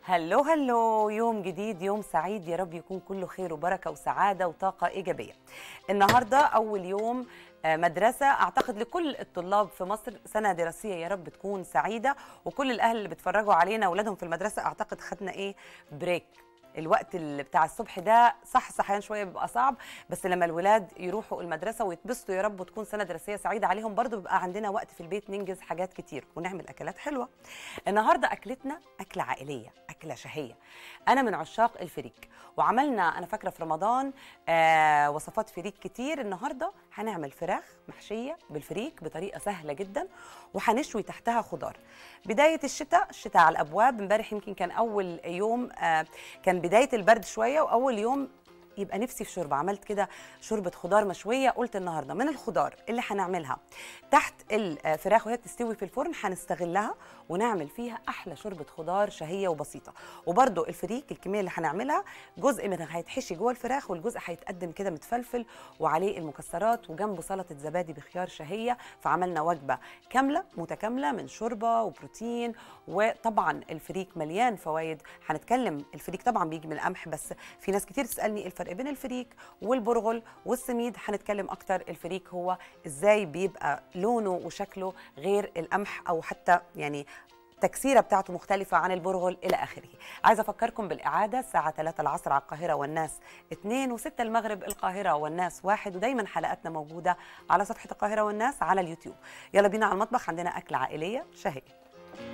هلو هلو يوم جديد يوم سعيد يا رب يكون كله خير وبركة وسعادة وطاقة إيجابية النهاردة أول يوم آه، مدرسة أعتقد لكل الطلاب في مصر سنة دراسية يا رب تكون سعيدة وكل الأهل اللي بيتفرجوا علينا أولادهم في المدرسة أعتقد خدنا إيه بريك الوقت اللي بتاع الصبح ده صح صحيان شويه بيبقى صعب بس لما الولاد يروحوا المدرسه ويتبسطوا يا رب وتكون سنه دراسيه سعيده عليهم برضو بيبقى عندنا وقت في البيت ننجز حاجات كتير ونعمل اكلات حلوه النهارده اكلتنا اكله عائليه اكله شهيه انا من عشاق الفريك وعملنا انا فاكره في رمضان آه وصفات فريك كتير النهارده هنعمل فراخ محشيه بالفريك بطريقه سهله جدا وهنشوي تحتها خضار بدايه الشتاء الشتاء على الابواب امبارح يمكن كان اول يوم آه كان بدايه البرد شويه واول يوم يبقى نفسي في شوربه عملت كده شوربه خضار مشويه قلت النهارده من الخضار اللي هنعملها تحت الفراخ وهي بتستوي في الفرن هنستغلها ونعمل فيها احلى شوربه خضار شهيه وبسيطه وبرده الفريك الكميه اللي هنعملها جزء منها هيتحشي جوه الفراخ والجزء هيتقدم كده متفلفل وعليه المكسرات وجنبه سلطه زبادي بخيار شهيه فعملنا وجبه كامله متكامله من شوربه وبروتين وطبعا الفريك مليان فوائد هنتكلم الفريك طبعا بيجي من القمح بس في ناس كتير تسالني إيه الفرق بين الفريك والبرغل والسميد هنتكلم اكتر الفريك هو ازاي بيبقى لونه وشكله غير القمح او حتى يعني التكسيره بتاعته مختلفه عن البرغل الى اخره عايزه افكركم بالاعاده الساعه 3 العصر على القاهره والناس 2 و6 المغرب القاهره والناس واحد ودايما حلقاتنا موجوده على صفحه القاهره والناس على اليوتيوب يلا بينا على المطبخ عندنا اكله عائليه شهيه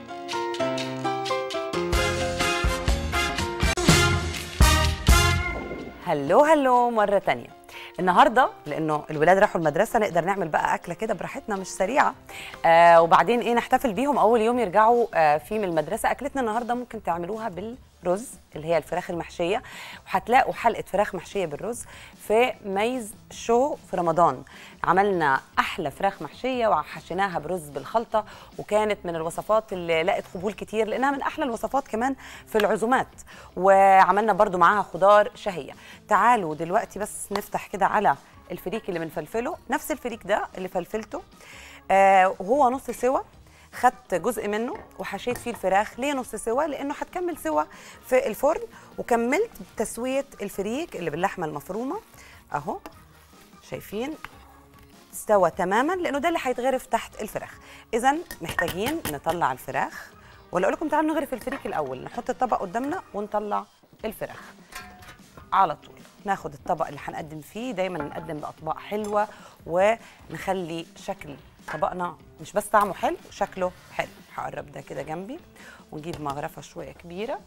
هلو هلو مرة تانية النهارده لانه الولاد راحوا المدرسه نقدر نعمل بقى اكله كده براحتنا مش سريعه آه وبعدين ايه نحتفل بيهم اول يوم يرجعوا آه فيه من المدرسه اكلتنا النهارده ممكن تعملوها بالرز اللي هي الفراخ المحشيه وهتلاقوا حلقه فراخ محشيه بالرز في ميز شو في رمضان عملنا احلى فراخ محشيه وحشيناها برز بالخلطه وكانت من الوصفات اللي لقت قبول كتير لانها من احلى الوصفات كمان في العزومات وعملنا برضو معاها خضار شهيه تعالوا دلوقتي بس نفتح كده على الفريك اللي بنفلفله نفس الفريك ده اللي فلفلته آه وهو نص سوا خدت جزء منه وحشيت فيه الفراخ ليه نص سوا لانه هتكمل سوا في الفرن وكملت تسويه الفريك اللي باللحمه المفرومه اهو شايفين استوى تماما لانه ده اللي هيتغرف تحت الفراخ اذا محتاجين نطلع الفراخ ولا اقول لكم تعالوا نغرف الفريك الاول نحط الطبق قدامنا ونطلع الفراخ على طول ناخد الطبق اللي هنقدم فيه دايما نقدم باطباق حلوه ونخلي شكل طبقنا مش بس طعمه حلو شكله حلو هقرب ده كده جنبي ونجيب مغرفه شويه كبيره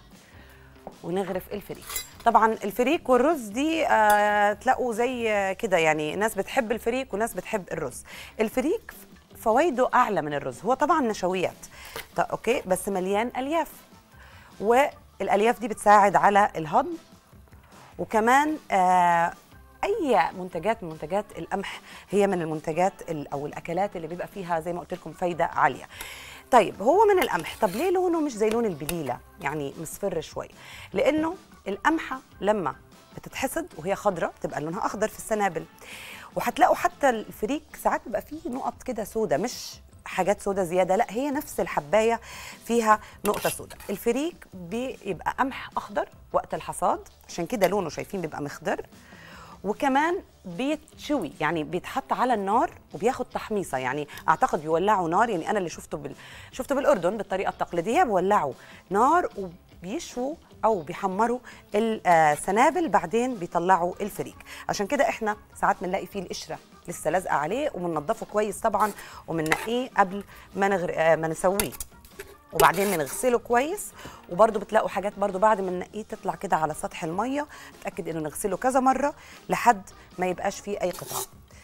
ونغرف الفريك طبعا الفريك والرز دي آه تلاقوا زي كده يعني ناس بتحب الفريك وناس بتحب الرز الفريك فوائده اعلى من الرز هو طبعا نشويات طب اوكي بس مليان الياف والالياف دي بتساعد على الهضم وكمان آه اي منتجات من منتجات القمح هي من المنتجات او الاكلات اللي بيبقى فيها زي ما قلت لكم فايده عاليه طيب هو من القمح طب ليه لونه مش زي لون البليله يعني مصفر شويه لانه القمحه لما بتتحصد وهي خضراء بتبقى لونها اخضر في السنابل وهتلاقوا حتى الفريك ساعات بيبقى فيه نقط كده سودة مش حاجات سودة زيادة لا هي نفس الحباية فيها نقطة سودة الفريك بيبقى قمح أخضر وقت الحصاد عشان كده لونه شايفين بيبقى مخضر وكمان بيتشوي يعني بيتحط على النار وبياخد تحميصه يعني اعتقد بيولعوا نار يعني انا اللي شفته بال... شفته بالاردن بالطريقه التقليديه بيولعوا نار وبيشووا او بيحمروا السنابل بعدين بيطلعوا الفريك عشان كده احنا ساعات بنلاقي فيه القشره لسه لازقه عليه وبننضفه كويس طبعا وبننقيه قبل ما نغر... ما نسويه وبعدين بنغسله كويس وبرده بتلاقوا حاجات برده بعد ما ننقيه تطلع كده على سطح الميه اتاكد انه نغسله كذا مره لحد ما يبقاش فيه اي قطعه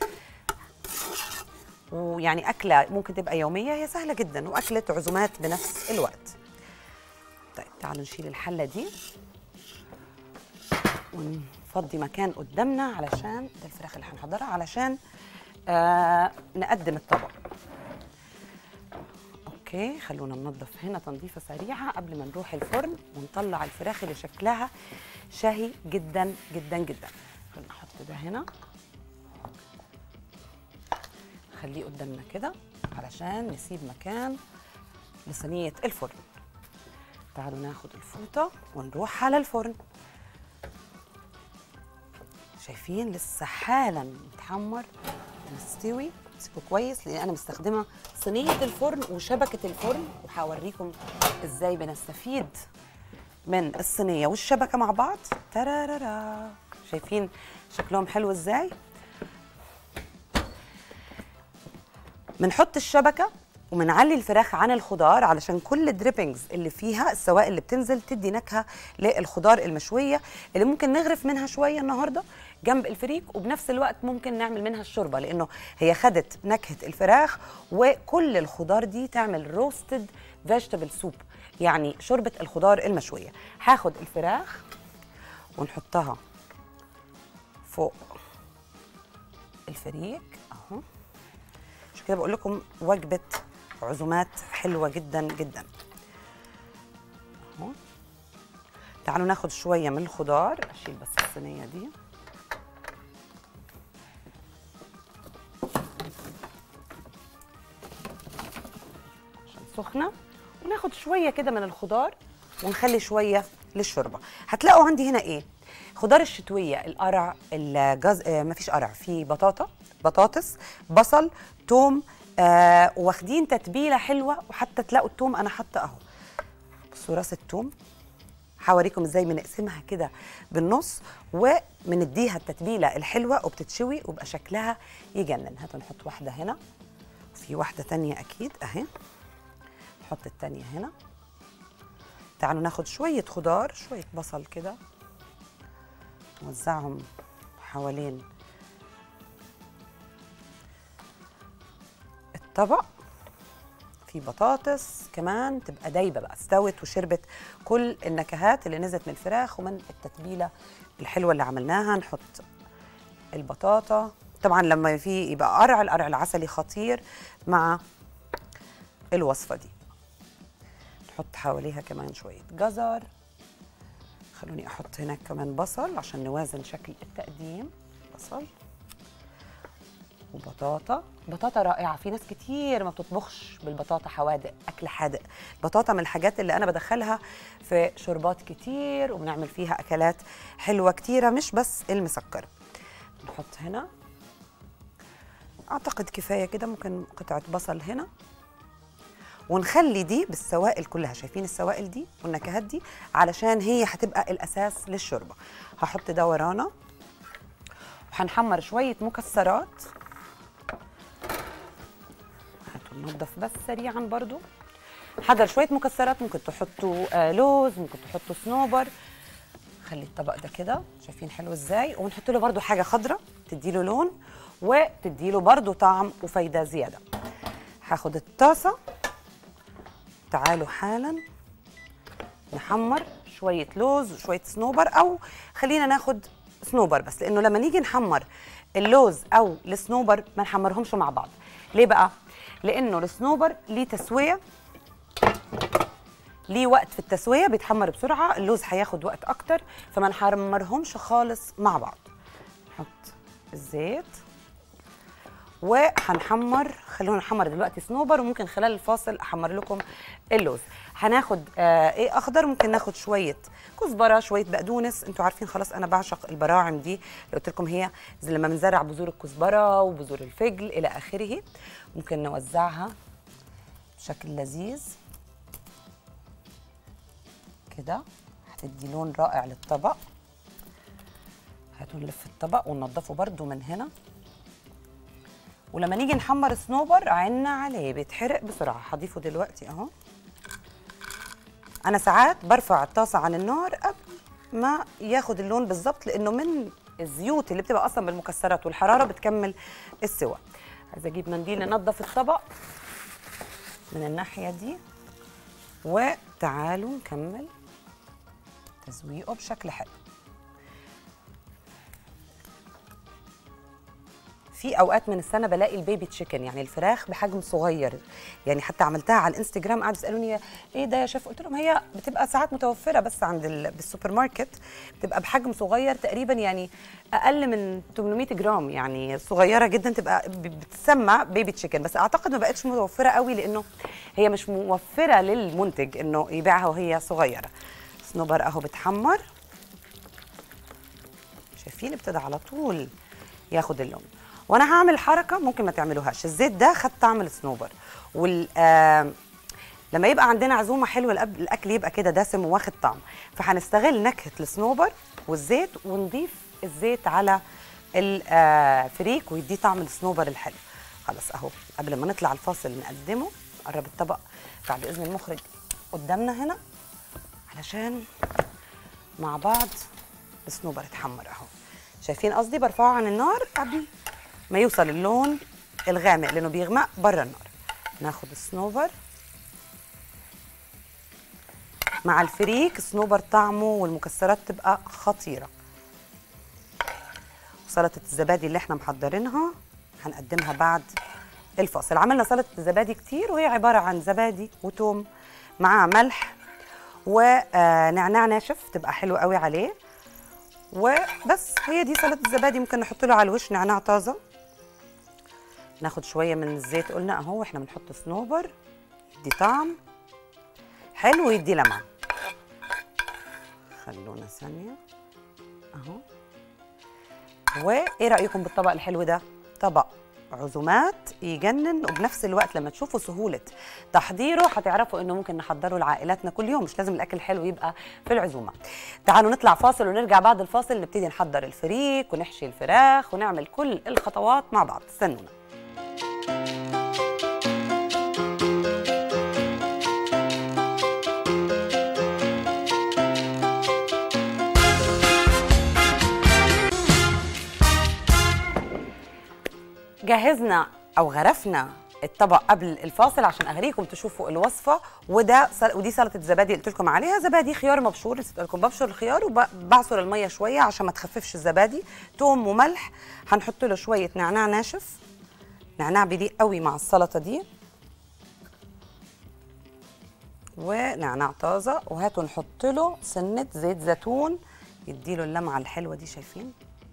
ويعني اكله ممكن تبقى يوميه هي سهله جدا واكله عزومات بنفس الوقت طيب تعالوا نشيل الحله دي ونفضي مكان قدامنا علشان ده الفراخ اللي هنحضرها علشان آه نقدم الطبق اوكي خلونا ننظف هنا تنظيفه سريعه قبل ما نروح الفرن ونطلع الفراخ اللي شكلها شهي جدا جدا جدا خلينا نحط ده هنا نخليه قدامنا كده علشان نسيب مكان لصينيه الفرن تعالوا ناخد الفوطه ونروح على الفرن شايفين لسه حالا متحمر مستوي امسكوا كويس لان انا مستخدمه صينيه الفرن وشبكه الفرن وهوريكم ازاي بنستفيد من الصينيه والشبكه مع بعض ترارارا شايفين شكلهم حلو ازاي بنحط الشبكه وبنعلي الفراخ عن الخضار علشان كل الدريبنجز اللي فيها السوائل اللي بتنزل تدي نكهه للخضار المشويه اللي ممكن نغرف منها شويه النهارده جنب الفريك وبنفس الوقت ممكن نعمل منها الشوربه لانه هي خدت نكهه الفراخ وكل الخضار دي تعمل روستد فيجيتابل سوب يعني شوربه الخضار المشويه هاخد الفراخ ونحطها فوق الفريك اهو عشان كده بقول لكم وجبه عزومات حلوه جدا جدا اهو تعالوا ناخد شويه من الخضار اشيل بس الصينيه دي عشان سخنه وناخد شويه كده من الخضار ونخلي شويه للشوربه هتلاقوا عندي هنا ايه خضار الشتويه القرع الجز آه مفيش قرع في بطاطا بطاطس بصل توم آه واخدين تتبيله حلوه وحتى تلاقوا التوم انا حاطه اهو بصوا راس التوم هوريكم ازاي بنقسمها كده بالنص وبنديها التتبيله الحلوه وبتتشوي ويبقى شكلها يجنن هاتوا نحط واحده هنا وفي واحده تانية اكيد اهي نحط التانية هنا تعالوا ناخد شويه خضار شويه بصل كده نوزعهم حوالين الطبق في بطاطس كمان تبقى دايبه بقى استوت وشربت كل النكهات اللي نزلت من الفراخ ومن التتبيله الحلوه اللي عملناها نحط البطاطا طبعا لما في يبقى قرع القرع العسلي خطير مع الوصفه دي نحط حواليها كمان شويه جزر خلوني احط هناك كمان بصل عشان نوازن شكل التقديم بصل وبطاطا بطاطا رائعه في ناس كتير ما بتطبخش بالبطاطا حوادق اكل حادق البطاطا من الحاجات اللي انا بدخلها في شوربات كتير وبنعمل فيها اكلات حلوه كتيره مش بس المسكره نحط هنا اعتقد كفايه كده ممكن قطعه بصل هنا ونخلي دي بالسوائل كلها شايفين السوائل دي والنكهات دي علشان هي هتبقى الاساس للشوربه هحط ده ورانا وهنحمر شويه مكسرات هاتوا ننضف بس سريعا برضو حضر شويه مكسرات ممكن تحطوا آه لوز ممكن تحطوا صنوبر خلي الطبق ده كده شايفين حلو ازاي ونحط له برضو حاجه خضراء تدي له لون وتدي له برضو طعم وفايده زياده هاخد الطاسه تعالوا حالا نحمر شويه لوز وشويه صنوبر او خلينا ناخد صنوبر بس لانه لما نيجي نحمر اللوز او الصنوبر ما نحمرهمش مع بعض ليه بقى لانه الصنوبر ليه تسويه ليه وقت في التسويه بيتحمر بسرعه اللوز هياخد وقت اكتر فما نحمرهمش خالص مع بعض نحط الزيت وهنحمر خلونا نحمر دلوقتي صنوبر وممكن خلال الفاصل احمر لكم اللوز هناخد آه ايه اخضر ممكن ناخد شويه كزبره شويه بقدونس انتوا عارفين خلاص انا بعشق البراعم دي اللي قلت لكم هي زي لما بنزرع بذور الكزبره وبذور الفجل الى اخره ممكن نوزعها بشكل لذيذ كده هتدي لون رائع للطبق هاتوا نلف الطبق وننضفه برده من هنا ولما نيجي نحمر الصنوبر عنا عليه بيتحرق بسرعه هضيفه دلوقتي اهو انا ساعات برفع الطاسه عن النار قبل ما ياخد اللون بالظبط لانه من الزيوت اللي بتبقى اصلا بالمكسرات والحراره بتكمل السوا عايزه اجيب منديل ننضف الطبق من الناحيه دي وتعالوا نكمل تزويقه بشكل حلو في اوقات من السنه بلاقي البيبي تشيكن يعني الفراخ بحجم صغير يعني حتى عملتها على الانستجرام قعدوا يسالوني ايه ده يا شيف قلت لهم هي بتبقى ساعات متوفره بس عند ال... بالسوبر ماركت بتبقى بحجم صغير تقريبا يعني اقل من 800 جرام يعني صغيره جدا تبقى ب- بتسمى بيبي تشيكن بس اعتقد ما بقتش متوفره قوي لانه هي مش موفره للمنتج انه يبيعها وهي صغيره صنوبر اهو بتحمر شايفين ابتدى على طول ياخد اللون وانا هعمل حركه ممكن ما تعملوهاش الزيت ده خد طعم الصنوبر وال آه لما يبقى عندنا عزومه حلوه الأب- الاكل يبقى كده دسم وواخد طعم فهنستغل نكهه الصنوبر والزيت ونضيف الزيت على الفريك ويديه طعم الصنوبر الحلو خلاص اهو قبل ما نطلع الفاصل نقدمه قرب الطبق بعد اذن المخرج قدامنا هنا علشان مع بعض الصنوبر اتحمر اهو شايفين قصدي برفعه عن النار قبل ما يوصل اللون الغامق لانه بيغمق بره النار ناخد الصنوبر مع الفريك الصنوبر طعمه والمكسرات تبقى خطيره وسلطه الزبادي اللي احنا محضرينها هنقدمها بعد الفاصل عملنا سلطه الزبادي كتير وهي عباره عن زبادي وتوم مع ملح ونعناع ناشف تبقى حلو قوي عليه وبس هي دي سلطه الزبادي ممكن نحط له على الوش نعناع طازه ناخد شويه من الزيت قلنا اهو واحنا بنحط صنوبر يدي طعم حلو ويدي لمعه خلونا ثانيه اهو وايه رايكم بالطبق الحلو ده طبق عزومات يجنن وبنفس الوقت لما تشوفوا سهوله تحضيره هتعرفوا انه ممكن نحضره لعائلاتنا كل يوم مش لازم الاكل الحلو يبقى في العزومه تعالوا نطلع فاصل ونرجع بعد الفاصل نبتدي نحضر الفريك ونحشي الفراخ ونعمل كل الخطوات مع بعض استنونا جهزنا او غرفنا الطبق قبل الفاصل عشان اغريكم تشوفوا الوصفه وده سل... ودي سلطه الزبادي اللي قلت لكم عليها زبادي خيار مبشور نسيت لكم ببشر الخيار وبعصر الميه شويه عشان ما تخففش الزبادي توم وملح هنحط له شويه نعناع ناشف نعناع بيليق قوي مع السلطه دي ونعناع طازه وهاتوا نحط له سنه زيت زيتون يديله اللمعه الحلوه دي شايفين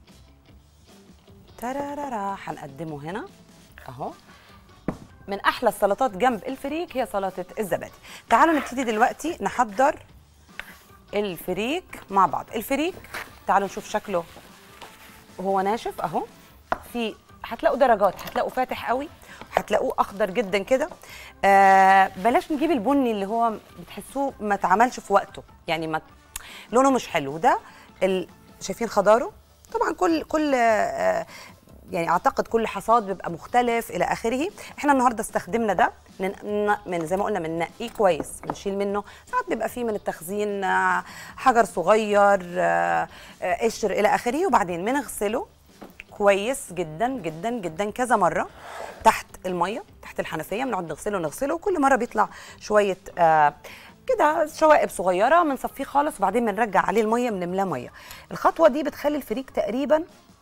ترارارا هنقدمه هنا اهو من احلى السلطات جنب الفريك هي سلطه الزبادي تعالوا نبتدي دلوقتي نحضر الفريك مع بعض الفريك تعالوا نشوف شكله وهو ناشف اهو في هتلاقوا درجات هتلاقوا فاتح قوي وهتلاقوه اخضر جدا كده آه بلاش نجيب البني اللي هو بتحسوه ما اتعملش في وقته يعني ما لونه مش حلو ده ال... شايفين خضاره طبعا كل كل آه يعني اعتقد كل حصاد بيبقى مختلف الى اخره احنا النهارده استخدمنا ده من, من زي ما قلنا بننقيه كويس بنشيل منه ساعات بيبقى فيه من التخزين آه، حجر صغير آه، آه، قشر الى اخره وبعدين بنغسله كويس جدا جدا جدا كذا مره تحت الميه تحت الحنفيه بنقعد نغسله نغسله وكل مره بيطلع شويه آه كده شوائب صغيره بنصفيه خالص وبعدين بنرجع عليه الميه بنملاه ميه الخطوه دي بتخلي الفريك تقريبا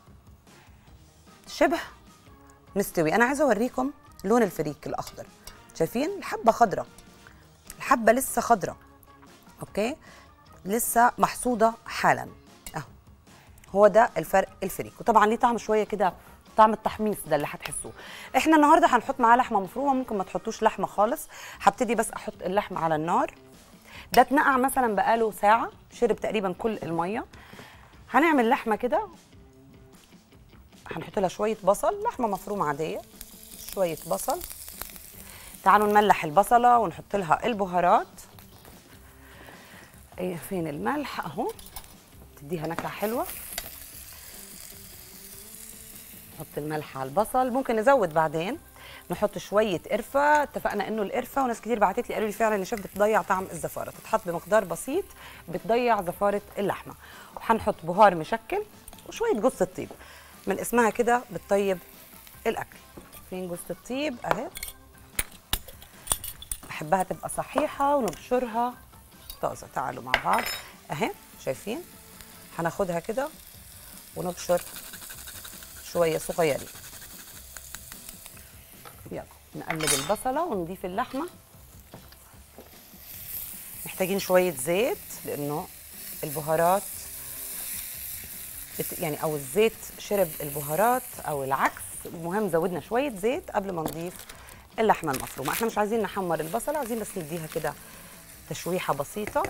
شبه مستوي انا عايزه اوريكم لون الفريك الاخضر شايفين الحبه خضراء الحبه لسه خضراء اوكي لسه محصوده حالا اهو هو ده الفرق الفريك وطبعا ليه طعم شويه كده طعم التحميص ده اللي هتحسوه احنا النهارده هنحط معاه لحمه مفرومه ممكن ما تحطوش لحمه خالص هبتدي بس احط اللحمه على النار ده اتنقع مثلا بقاله ساعه شرب تقريبا كل الميه هنعمل لحمه كده هنحط لها شويه بصل لحمه مفرومه عاديه شويه بصل تعالوا نملح البصله ونحط لها البهارات ايه فين الملح اهو تديها نكهه حلوه نحط الملح على البصل ممكن نزود بعدين نحط شويه قرفه اتفقنا انه القرفه وناس كتير بعتت لي قالوا لي فعلا يا شيف بتضيع طعم الزفاره تتحط بمقدار بسيط بتضيع زفاره اللحمه وهنحط بهار مشكل وشويه جوز الطيب من اسمها كده بتطيب الاكل فين جوز الطيب اهي بحبها تبقى صحيحه ونبشرها طازه تعالوا مع بعض اهي شايفين هناخدها كده ونبشر شويه صغيرين يلا نقلب البصله ونضيف اللحمه محتاجين شويه زيت لانه البهارات بت- يعني او الزيت شرب البهارات او العكس المهم زودنا شويه زيت قبل ما نضيف اللحمه المفرومه احنا مش عايزين نحمر البصله عايزين بس نديها كده تشويحه بسيطه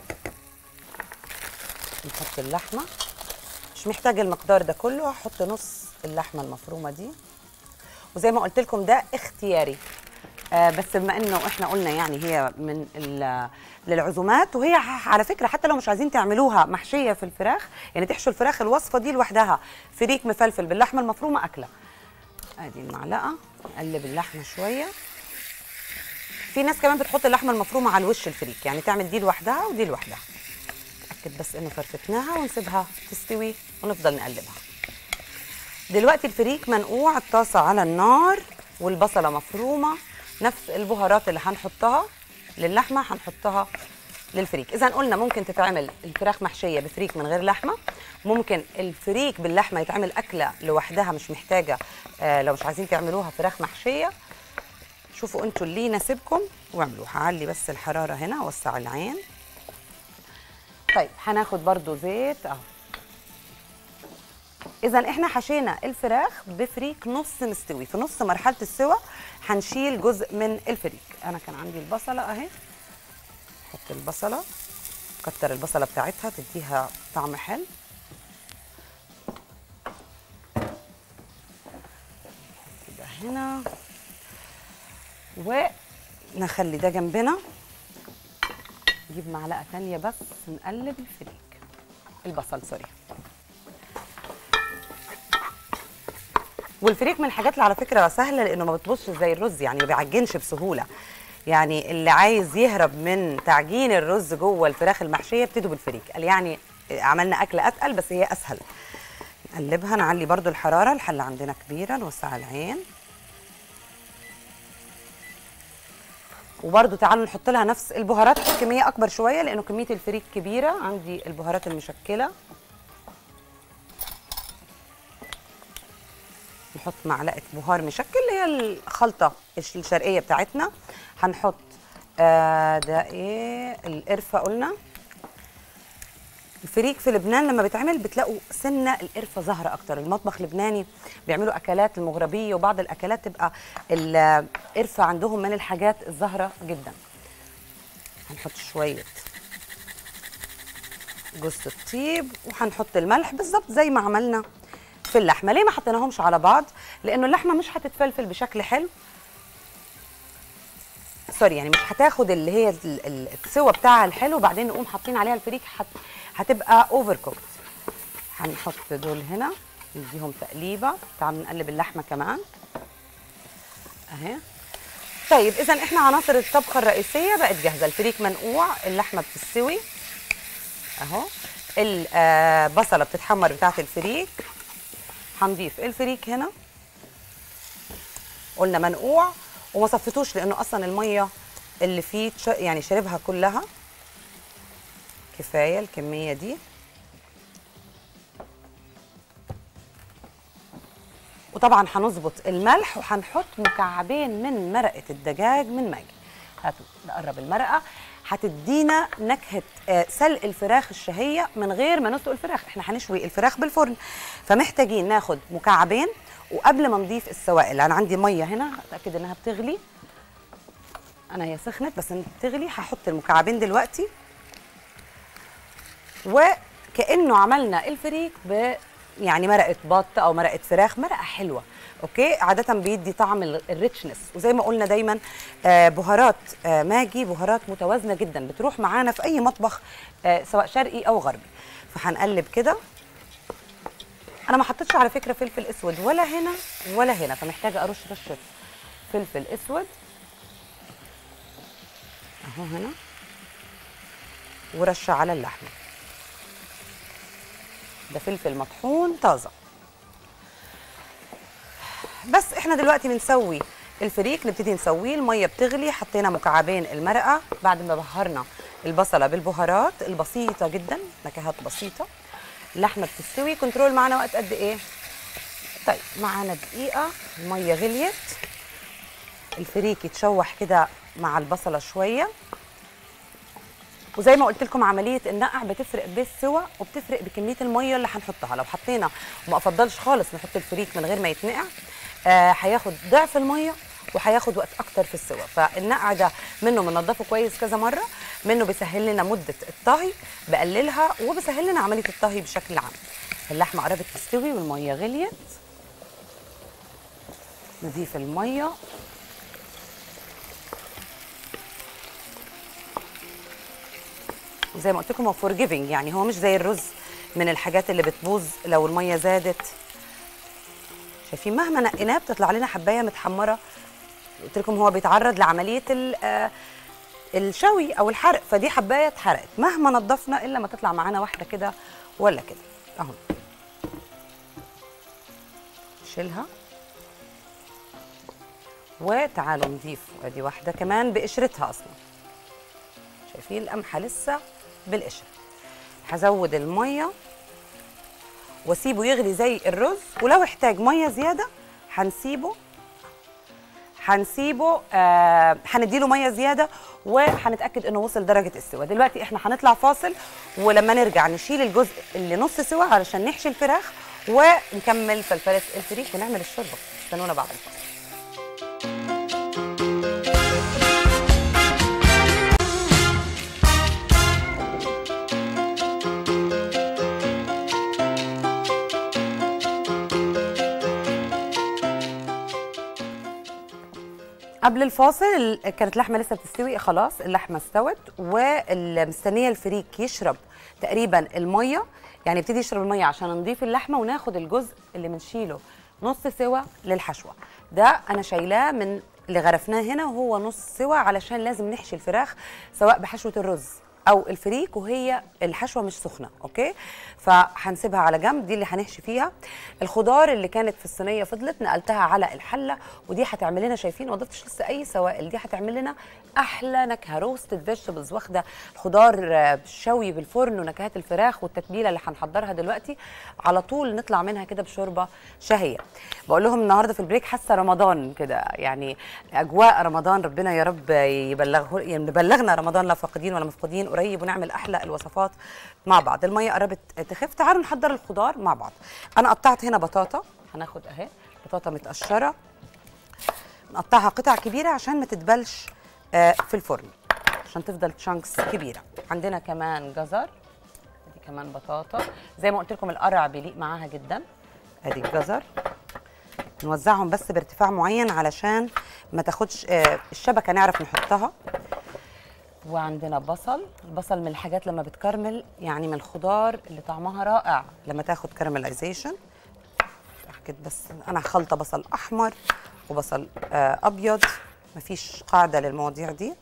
نحط اللحمه مش محتاجه المقدار ده كله هحط نص اللحمه المفرومه دي وزي ما قلت لكم ده اختياري آه بس بما انه احنا قلنا يعني هي من ال- للعزومات وهي ح- على فكره حتى لو مش عايزين تعملوها محشيه في الفراخ يعني تحشوا الفراخ الوصفه دي لوحدها فريك مفلفل باللحمه المفرومه اكله ادي المعلقه نقلب اللحمه شويه في ناس كمان بتحط اللحمه المفرومه على الوش الفريك يعني تعمل دي لوحدها ودي لوحدها نتاكد بس انه فرفتناها ونسيبها تستوي ونفضل نقلبها دلوقتي الفريك منقوع الطاسه على النار والبصله مفرومه نفس البهارات اللي هنحطها للحمه هنحطها للفريك اذا قلنا ممكن تتعمل الفراخ محشيه بفريك من غير لحمه ممكن الفريك باللحمه يتعمل اكله لوحدها مش محتاجه آه لو مش عايزين تعملوها فراخ محشيه شوفوا انتوا اللي يناسبكم واعملوها هعلي بس الحراره هنا اوسع العين طيب هناخد برضو زيت اهو اذا احنا حشينا الفراخ بفريك نص مستوي في نص مرحله السوى هنشيل جزء من الفريك انا كان عندي البصله اهي نحط البصله كتر البصله بتاعتها تديها طعم حلو كده هنا ونخلي ده جنبنا نجيب معلقه تانية بس نقلب الفريك البصل سوري والفريك من الحاجات اللي على فكره سهله لانه ما بتبصش زي الرز يعني ما بيعجنش بسهوله يعني اللي عايز يهرب من تعجين الرز جوه الفراخ المحشيه ابتدوا بالفريك قال يعني عملنا اكل اتقل بس هي اسهل نقلبها نعلي برضو الحراره الحله عندنا كبيره نوسع العين وبرضو تعالوا نحط لها نفس البهارات كميه اكبر شويه لانه كميه الفريك كبيره عندي البهارات المشكله نحط معلقه بهار مشكل اللي هي الخلطه الش- الشرقيه بتاعتنا هنحط آه ده ايه القرفه قلنا الفريك في لبنان لما بيتعمل بتلاقوا سنه القرفه ظاهره اكتر المطبخ اللبناني بيعملوا اكلات المغربيه وبعض الاكلات تبقى القرفه عندهم من الحاجات الظاهره جدا هنحط شويه جوز الطيب وهنحط الملح بالظبط زي ما عملنا في اللحمه ليه ما حطيناهمش على بعض لانه اللحمه مش هتتفلفل بشكل حلو سوري يعني مش هتاخد اللي هي ال- ال- السوا بتاعها الحلو وبعدين نقوم حاطين عليها الفريك هت هتبقى اوفر كوكت هنحط دول هنا نديهم تقليبه تعالوا نقلب اللحمه كمان اهي طيب اذا احنا عناصر الطبخه الرئيسيه بقت جاهزه الفريك منقوع اللحمه بتستوي اهو البصله بتتحمر بتاعه الفريك هنضيف الفريك هنا قلنا منقوع وما صفيتوش لانه اصلا الميه اللي فيه تش- يعني شربها كلها كفايه الكميه دي وطبعا هنظبط الملح وهنحط مكعبين من مرقه الدجاج من ماجي هاتوا نقرب المرقه هتدينا نكهه آه، سلق الفراخ الشهيه من غير ما نسلق الفراخ احنا هنشوي الفراخ بالفرن فمحتاجين ناخد مكعبين وقبل ما نضيف السوائل انا عندي ميه هنا اتاكد انها بتغلي انا هي سخنت بس إنها بتغلي هحط المكعبين دلوقتي وكانه عملنا الفريك ب يعني مرقه بط او مرقه فراخ مرقه حلوه اوكي عاده بيدي طعم ال- الريتشنس وزي ما قلنا دايما آه، بهارات آه، ماجي بهارات متوازنه جدا بتروح معانا في اي مطبخ آه، سواء شرقي او غربي فهنقلب كده انا ما حطيتش على فكره فلفل اسود ولا هنا ولا هنا فمحتاجه ارش رشه فلفل اسود اهو هنا ورشه على اللحمه ده فلفل مطحون طازه بس احنا دلوقتي بنسوي الفريك نبتدي نسويه الميه بتغلي حطينا مكعبين المرقه بعد ما بهرنا البصله بالبهارات البسيطه جدا نكهات بسيطه اللحمه بتستوي كنترول معانا وقت قد ايه طيب معانا دقيقه الميه غليت الفريك يتشوح كده مع البصله شويه وزي ما قلت لكم عمليه النقع بتفرق بالسوى وبتفرق بكميه الميه اللي هنحطها لو حطينا وما افضلش خالص نحط الفريك من غير ما يتنقع آه هياخد ضعف الميه وهياخد وقت اكتر في السوى فالنقع ده منه بننضفه كويس كذا مره منه بيسهل لنا مده الطهي بقللها وبيسهل لنا عمليه الطهي بشكل عام اللحمه قربت تستوي والميه غليت نضيف الميه وزي ما قلت لكم هو فورجيفنج يعني هو مش زي الرز من الحاجات اللي بتبوظ لو الميه زادت شايفين مهما نقيناه بتطلع لنا حبايه متحمره قلت لكم هو بيتعرض لعمليه ال- آه، الشوي او الحرق فدي حبايه اتحرقت مهما نضفنا الا ما تطلع معانا واحده كده ولا كده اهو نشيلها وتعالوا نضيف ادي واحده كمان بقشرتها اصلا شايفين القمحه لسه بالقشره هزود الميه واسيبه يغلي زي الرز ولو احتاج ميه زياده هنسيبه هنسيبه آه هنديله ميه زياده وهنتاكد انه وصل درجه السوا دلوقتي احنا هنطلع فاصل ولما نرجع نشيل الجزء اللي نص سوا علشان نحشي الفراخ ونكمل فلفله الفريك ونعمل الشوربه استنونا بعد الفاصل قبل الفاصل ال- كانت اللحمه لسه بتستوي خلاص اللحمه استوت ومستنيه الفريك يشرب تقريبا الميه يعني يبتدي يشرب الميه عشان نضيف اللحمه وناخد الجزء اللي بنشيله نص سوا للحشوه ده انا شايلاه من اللي غرفناه هنا وهو نص سوا علشان لازم نحشي الفراخ سواء بحشوه الرز او الفريك وهي الحشوه مش سخنه اوكي فهنسيبها على جنب دي اللي هنحشي فيها الخضار اللي كانت في الصينيه فضلت نقلتها على الحله ودي هتعمل لنا شايفين ما ضفتش لسه اي سوائل دي هتعمل لنا احلى نكهه روستد فيجيتابلز واخده خضار آه، شوي بالفرن ونكهات الفراخ والتتبيله اللي هنحضرها دلوقتي على طول نطلع منها كده بشوربه شهيه بقول لهم النهارده في البريك حاسه رمضان كده يعني اجواء رمضان ربنا يا رب يبلغه يعني يبلغنا رمضان لا فاقدين ولا مفقودين قريب ونعمل احلى الوصفات مع بعض الميه قربت تخف تعالوا نحضر الخضار مع بعض انا قطعت هنا بطاطا هناخد اهي بطاطا متقشره نقطعها قطع كبيره عشان ما تتبلش آه، في الفرن عشان تفضل تشانكس كبيره عندنا كمان جزر دي كمان بطاطا زي ما قلت لكم القرع بيليق معاها جدا ادي الجزر نوزعهم بس بارتفاع معين علشان ما تاخدش آه، الشبكه نعرف نحطها وعندنا بصل البصل من الحاجات لما بتكرمل يعني من الخضار اللي طعمها رائع لما تاخد كراميلايزيشن حكيت بس انا خلطه بصل احمر وبصل آه، ابيض مفيش قاعده للمواضيع دي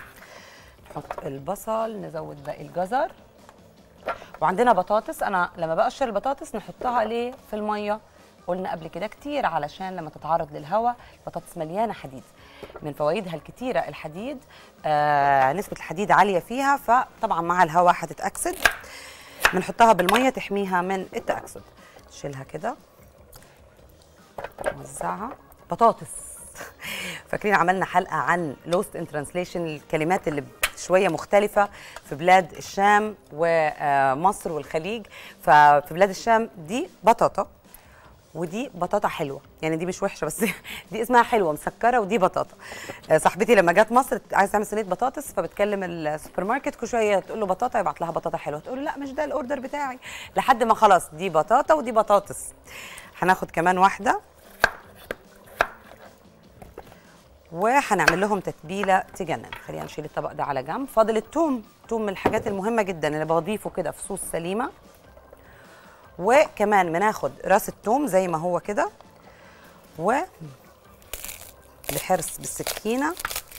نحط البصل نزود باقي الجزر وعندنا بطاطس انا لما بقشر البطاطس نحطها ليه في الميه قلنا قبل كده كتير علشان لما تتعرض للهواء البطاطس مليانه حديد من فوائدها الكتيره الحديد آه نسبه الحديد عاليه فيها فطبعا مع الهواء هتتاكسد بنحطها بالميه تحميها من التاكسد نشيلها كده نوزعها بطاطس فاكرين عملنا حلقه عن لوست ان ترانسليشن الكلمات اللي شويه مختلفه في بلاد الشام ومصر والخليج ففي بلاد الشام دي بطاطا ودي بطاطا حلوه يعني دي مش وحشه بس دي اسمها حلوه مسكره ودي بطاطا آه، صاحبتي لما جت مصر عايزه تعمل صينيه بطاطس فبتكلم السوبر ماركت كل شويه تقول له بطاطا يبعت لها بطاطا حلوه تقول له لا مش ده الاوردر بتاعي لحد ما خلاص دي بطاطا ودي بطاطس هناخد كمان واحده وهنعمل لهم تتبيله تجنن خلينا نشيل الطبق ده على جنب فاضل التوم التوم من الحاجات المهمه جدا اللي بضيفه كده في صوص سليمه وكمان بناخد راس التوم زي ما هو كده و بحرص بالسكينه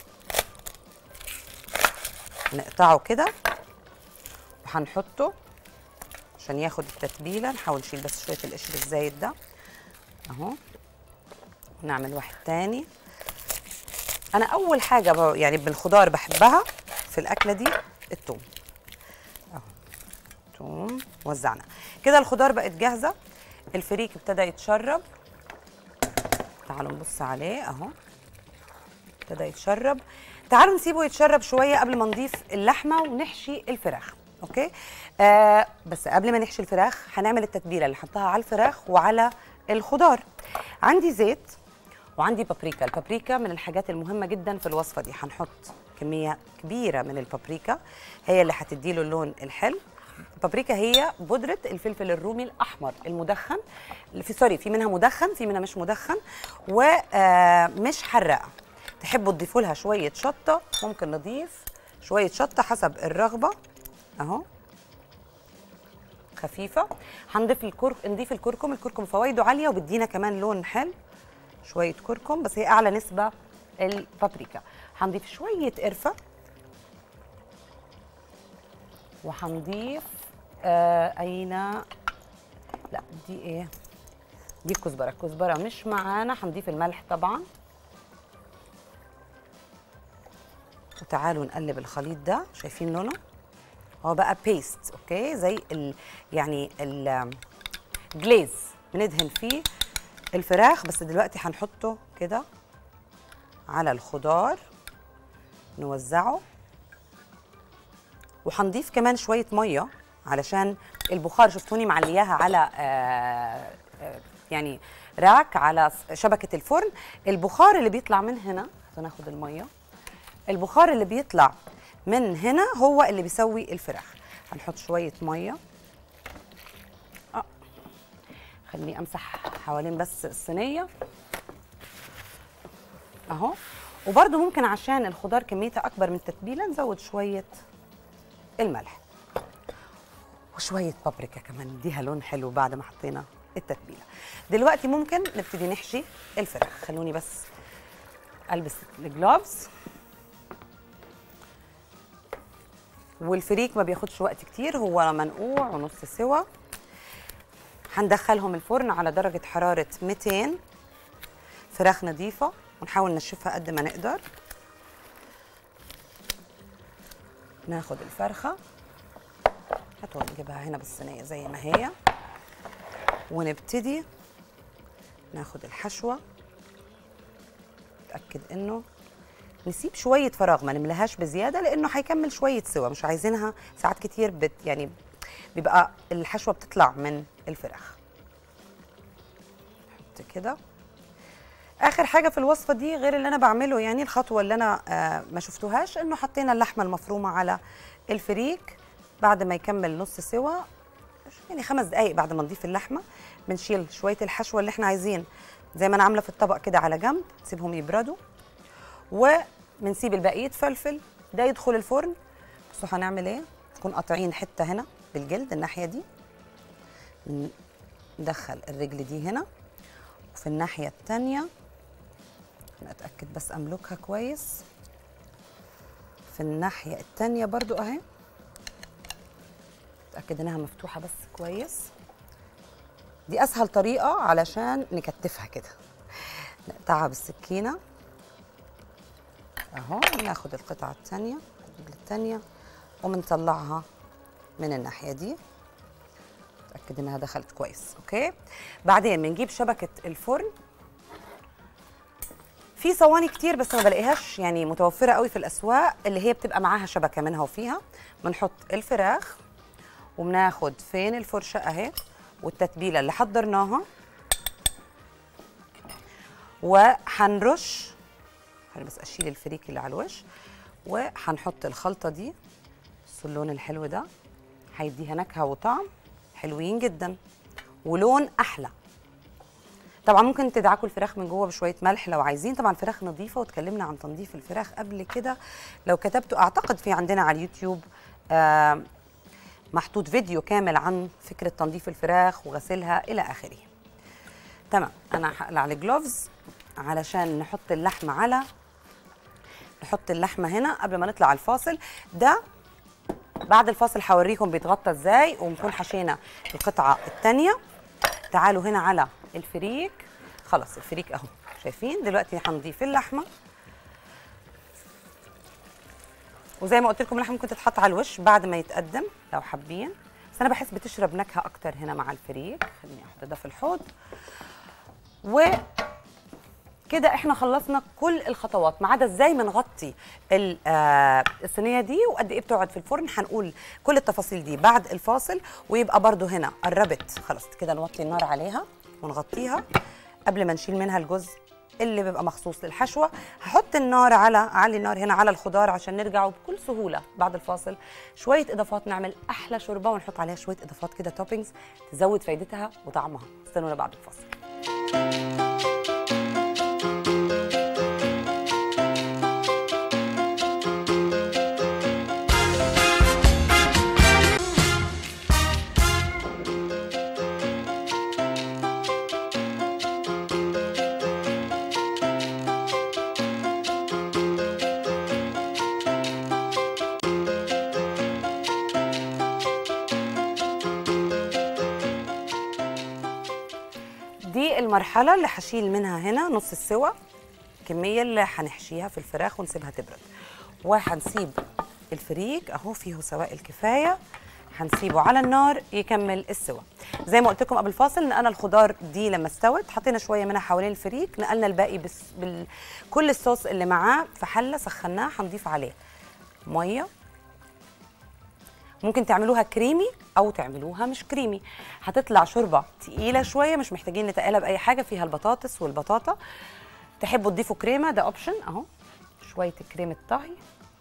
نقطعه كده وهنحطه عشان ياخد التتبيله نحاول نشيل بس شويه القشر الزايد ده اهو نعمل واحد تاني انا اول حاجه ب- يعني بالخضار بحبها في الاكله دي الثوم اهو ثوم وزعنا كده الخضار بقت جاهزه الفريك ابتدى يتشرب تعالوا نبص عليه اهو ابتدى يتشرب تعالوا نسيبه يتشرب شويه قبل ما نضيف اللحمه ونحشي الفراخ اوكي آه بس قبل ما نحشي الفراخ هنعمل التتبيله اللي حطها على الفراخ وعلى الخضار عندي زيت وعندي بابريكا البابريكا من الحاجات المهمه جدا في الوصفه دي هنحط كميه كبيره من البابريكا هي اللي هتدي له اللون الحلو البابريكا هي بودره الفلفل الرومي الاحمر المدخن في سوري في منها مدخن في منها مش مدخن ومش حراقه تحبوا تضيفوا لها شويه شطه ممكن نضيف شويه شطه حسب الرغبه اهو خفيفه هنضيف الكرك نضيف الكركم الكركم فوائده عاليه وبيدينا كمان لون حلو شويه كركم بس هي اعلى نسبه البابريكا هنضيف شويه قرفه وهنضيف آه اين لا دي ايه دي الكزبره الكزبره مش معانا هنضيف الملح طبعا وتعالوا نقلب الخليط ده شايفين لونه هو بقى بيست اوكي زي ال يعني ال جليز بندهن فيه الفراخ بس دلوقتي هنحطه كده على الخضار نوزعه وهنضيف كمان شويه ميه علشان البخار شفتوني معلياها على آه آه يعني راك على شبكه الفرن البخار اللي بيطلع من هنا هناخد الميه البخار اللي بيطلع من هنا هو اللي بيسوي الفراخ هنحط شويه ميه اه خليني امسح حوالين بس الصينيه اهو وبرده ممكن عشان الخضار كميتها اكبر من التتبيله نزود شويه الملح وشويه بابريكا كمان نديها لون حلو بعد ما حطينا التتبيله دلوقتي ممكن نبتدي نحشي الفراخ خلوني بس البس الجلوفز والفريك ما بياخدش وقت كتير هو منقوع ونص سوا هندخلهم الفرن على درجة حرارة 200 فراخ نظيفة ونحاول نشفها قد ما نقدر ناخد الفرخة هاتوا نجيبها هنا بالصينية زي ما هي ونبتدي ناخد الحشوة نتأكد انه نسيب شويه فراغ ما نملهاش بزياده لانه هيكمل شويه سوا مش عايزينها ساعات كتير بت يعني بيبقى الحشوه بتطلع من الفراخ نحط كده اخر حاجه في الوصفه دي غير اللي انا بعمله يعني الخطوه اللي انا آه ما شفتوهاش انه حطينا اللحمه المفرومه على الفريك بعد ما يكمل نص سوا يعني خمس دقائق بعد ما نضيف اللحمه بنشيل شويه الحشوه اللي احنا عايزين زي ما انا عامله في الطبق كده على جنب نسيبهم يبردوا وبنسيب الباقي يتفلفل ده يدخل الفرن بصوا هنعمل ايه نكون قاطعين حته هنا بالجلد الناحيه دي ندخل الرجل دي هنا وفي الناحيه الثانيه نتاكد بس املكها كويس في الناحيه الثانيه برضو اهي اتاكد انها مفتوحه بس كويس دي اسهل طريقه علشان نكتفها كده نقطعها بالسكينه اهو ناخد القطعه الثانيه الرجل الثانيه وبنطلعها من الناحيه دي اتاكد انها دخلت كويس اوكي بعدين بنجيب شبكه الفرن في صواني كتير بس ما بلاقيهاش يعني متوفره قوي في الاسواق اللي هي بتبقى معاها شبكه منها وفيها بنحط الفراخ وبناخد فين الفرشه اهي والتتبيله اللي حضرناها وهنرش خليني بس اشيل الفريك اللي على الوش وهنحط الخلطه دي بصوا اللون الحلو ده هيديها نكهه وطعم حلوين جدا ولون احلى طبعا ممكن تدعكوا الفراخ من جوه بشويه ملح لو عايزين طبعا الفراخ نظيفه واتكلمنا عن تنظيف الفراخ قبل كده لو كتبتوا اعتقد في عندنا على اليوتيوب آه محطوط فيديو كامل عن فكره تنظيف الفراخ وغسيلها الى اخره تمام انا هقلع الجلوفز علشان نحط اللحمه على نحط اللحمه هنا قبل ما نطلع الفاصل ده بعد الفاصل هوريكم بيتغطى ازاي ونكون حشينا القطعه الثانيه تعالوا هنا على الفريك خلاص الفريك اهو شايفين دلوقتي هنضيف اللحمه وزي ما قلت لكم اللحمه ممكن تتحط على الوش بعد ما يتقدم لو حابين بس انا بحس بتشرب نكهه اكتر هنا مع الفريك خليني احط ده في الحوض و كده احنا خلصنا كل الخطوات ما عدا ازاي بنغطي ال- آه، الصينيه دي وقد ايه بتقعد في الفرن هنقول كل التفاصيل دي بعد الفاصل ويبقى برضو هنا قربت خلاص كده نوطي النار عليها ونغطيها قبل ما نشيل منها الجزء اللي بيبقى مخصوص للحشوه هحط النار على اعلي النار هنا على الخضار عشان نرجع وبكل سهوله بعد الفاصل شويه اضافات نعمل احلى شوربه ونحط عليها شويه اضافات كده توبينجز تزود فايدتها وطعمها استنونا بعد الفاصل دي المرحلة اللي هشيل منها هنا نص السوا الكمية اللي هنحشيها في الفراخ ونسيبها تبرد وهنسيب الفريك اهو فيه سوائل كفاية هنسيبه على النار يكمل السوا زي ما قلت لكم قبل الفاصل نقلنا الخضار دي لما استوت حطينا شويه منها حوالين الفريك نقلنا الباقي بس بال... كل الصوص اللي معاه في حله سخناها هنضيف عليه ميه ممكن تعملوها كريمي او تعملوها مش كريمي هتطلع شوربه تقيله شويه مش محتاجين نتقلها باي حاجه فيها البطاطس والبطاطا تحبوا تضيفوا كريمه ده اوبشن اهو شويه كريمه طهي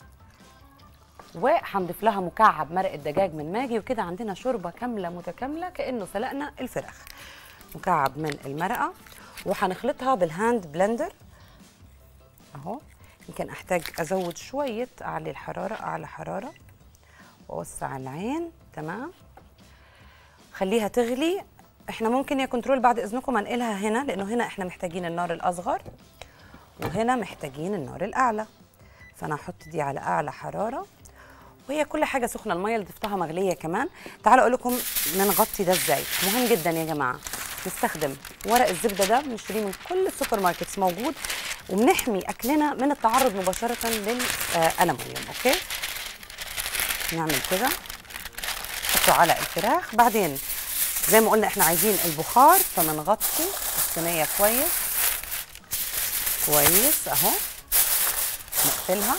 وهنضيف لها مكعب مرق الدجاج من ماجي وكده عندنا شوربه كامله متكامله كانه سلقنا الفراخ مكعب من المرقه وهنخلطها بالهاند بلندر اهو يمكن احتاج ازود شويه اعلي الحراره اعلى حراره واوسع العين تمام خليها تغلي احنا ممكن يا كنترول بعد اذنكم انقلها هنا لانه هنا احنا محتاجين النار الاصغر وهنا محتاجين النار الاعلى فانا هحط دي على اعلى حراره وهي كل حاجه سخنه الميه اللي ضفتها مغليه كمان تعالوا اقول لكم نغطي ده ازاي مهم جدا يا جماعه نستخدم ورق الزبده ده بنشتريه من كل السوبر ماركتس موجود وبنحمي اكلنا من التعرض مباشره للالمنيوم اوكي نعمل كده نحطه على الفراخ بعدين زي ما قلنا احنا عايزين البخار فبنغطي الصينيه كويس كويس اهو نقفلها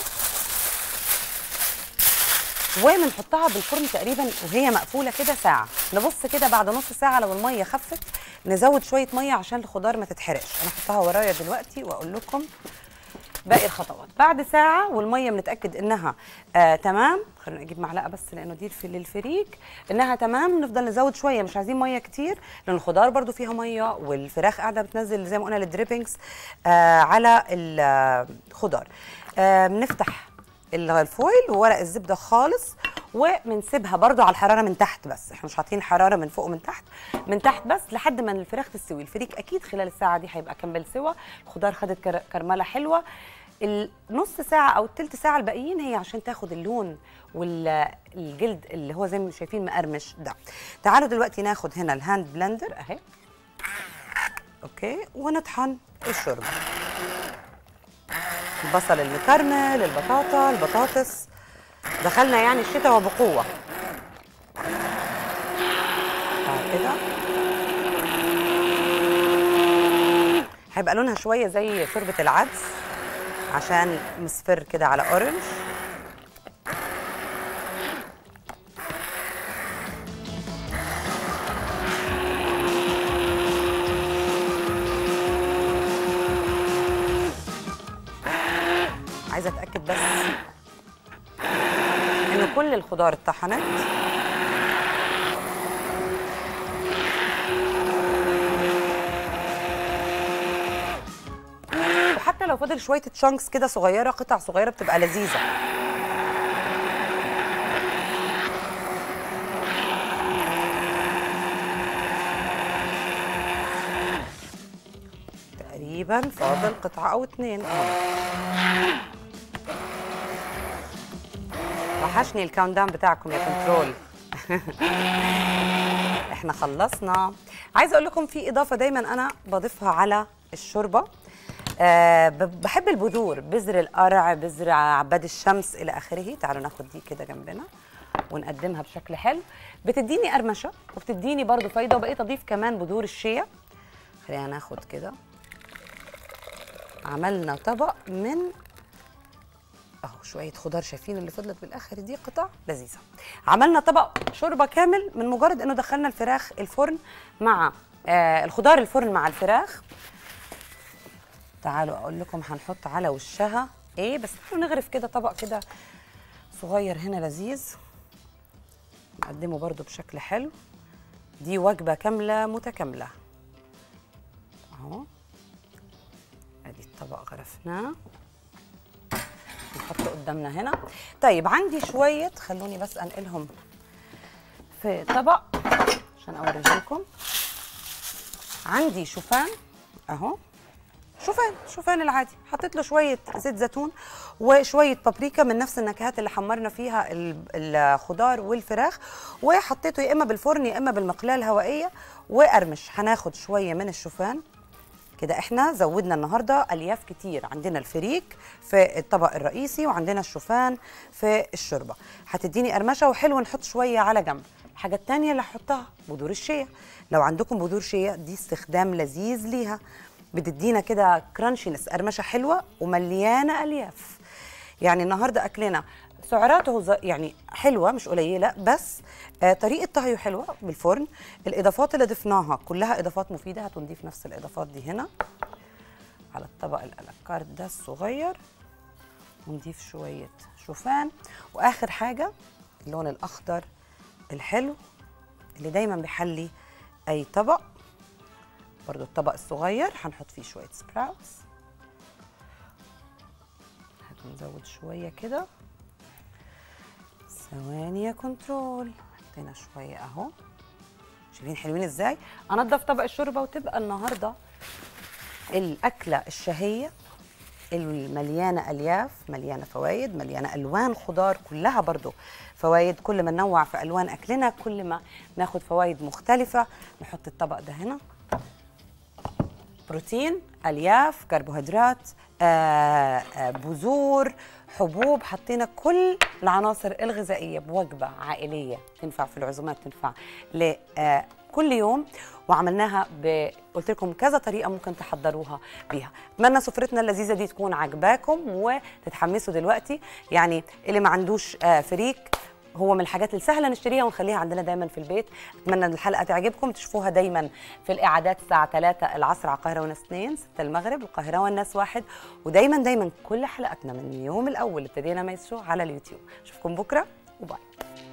وبنحطها بالفرن تقريبا وهي مقفوله كده ساعه نبص كده بعد نص ساعه لو الميه خفت نزود شويه ميه عشان الخضار ما تتحرقش انا هحطها ورايا دلوقتي واقول لكم باقي الخطوات بعد ساعه والميه بنتاكد انها آه تمام خلينا اجيب معلقه بس لانه دي في للفريك انها تمام نفضل نزود شويه مش عايزين ميه كتير لان الخضار برده فيها ميه والفراخ قاعده بتنزل زي ما قلنا الدريبنجز آه على الخضار آه بنفتح الفويل وورق الزبده خالص وبنسيبها برضو على الحراره من تحت بس احنا مش حاطين حراره من فوق ومن تحت من تحت بس لحد ما الفراخ تستوي الفريك اكيد خلال الساعه دي هيبقى كمل سوا الخضار خدت كر- كرمله حلوه النص ساعه او التلت ساعه الباقيين هي عشان تاخد اللون والجلد اللي هو زي ما شايفين مقرمش ده تعالوا دلوقتي ناخد هنا الهاند بلندر اهي اوكي ونطحن الشوربه البصل المكرمل البطاطا البطاطس دخلنا يعني الشتاء وبقوة آه كده هيبقى لونها شوية زي شوربة العدس عشان مصفر كده على اورنج عايزة اتأكد بس ان كل الخضار اتطحنت وحتى لو فضل شويه تشانكس كده صغيره قطع صغيره بتبقى لذيذه تقريبا فاضل قطعه او اتنين اه وحشني الكاونت داون بتاعكم يا كنترول احنا خلصنا عايزه اقول لكم في اضافه دايما انا بضيفها على الشوربه أه ب- بحب البذور بذر القرع بذر عباد الشمس الى اخره تعالوا ناخد دي كده جنبنا ونقدمها بشكل حلو بتديني قرمشه وبتديني برضو فايده وبقيت اضيف كمان بذور الشيا خلينا ناخد كده عملنا طبق من اهو شويه خضار شايفين اللي فضلت بالاخر دي قطع لذيذه عملنا طبق شوربه كامل من مجرد انه دخلنا الفراخ الفرن مع آه الخضار الفرن مع الفراخ تعالوا اقول لكم هنحط على وشها ايه بس تعالوا نغرف كده طبق كده صغير هنا لذيذ نقدمه برضو بشكل حلو دي وجبه كامله متكامله اهو ادي الطبق غرفناه نحطه قدامنا هنا طيب عندي شويه خلوني بس انقلهم في طبق عشان اوريه لكم عندي شوفان اهو شوفان شوفان العادي حطيت له شويه زيت زيتون وشويه بابريكا من نفس النكهات اللي حمرنا فيها ال- الخضار والفراخ وحطيته يا اما بالفرن يا اما بالمقلاه الهوائيه وقرمش هناخد شويه من الشوفان كده احنا زودنا النهارده الياف كتير عندنا الفريك في الطبق الرئيسي وعندنا الشوفان في الشوربه هتديني قرمشه وحلو نحط شويه على جنب الحاجه التانية اللي هحطها بذور الشيا لو عندكم بذور شيا دي استخدام لذيذ ليها بتدينا كده كرانشينس قرمشه حلوه ومليانه الياف يعني النهارده اكلنا سعراته ز- يعني حلوه مش قليله بس آه طريقه طهيه حلوه بالفرن الاضافات اللي ضفناها كلها اضافات مفيده هتنضيف نفس الاضافات دي هنا على الطبق الالكارت ده الصغير ونضيف شويه شوفان واخر حاجه اللون الاخضر الحلو اللي دايما بيحلي اي طبق برضو الطبق الصغير هنحط فيه شويه سبراوتس هنزود شويه كده ثواني يا كنترول حطينا شويه اهو شايفين حلوين ازاي انضف طبق الشوربه وتبقى النهارده الاكله الشهيه المليانه الياف مليانه فوائد مليانه الوان خضار كلها برضو فوائد كل ما ننوع في الوان اكلنا كل ما ناخد فوائد مختلفه نحط الطبق ده هنا بروتين الياف كربوهيدرات آه، آه، بذور حبوب حطينا كل العناصر الغذائيه بوجبه عائليه تنفع في العزومات تنفع لكل يوم وعملناها ب قلت لكم كذا طريقه ممكن تحضروها بيها اتمنى سفرتنا اللذيذه دي تكون عجباكم وتتحمسوا دلوقتي يعني اللي ما عندوش آه، فريك هو من الحاجات السهله نشتريها ونخليها عندنا دايما في البيت اتمنى ان الحلقه تعجبكم تشوفوها دايما في الاعادات الساعه 3 العصر على القاهره والناس 2 6 المغرب القاهره والناس واحد ودايما دايما كل حلقاتنا من اليوم الاول ابتدينا ميس شو على اليوتيوب اشوفكم بكره وباي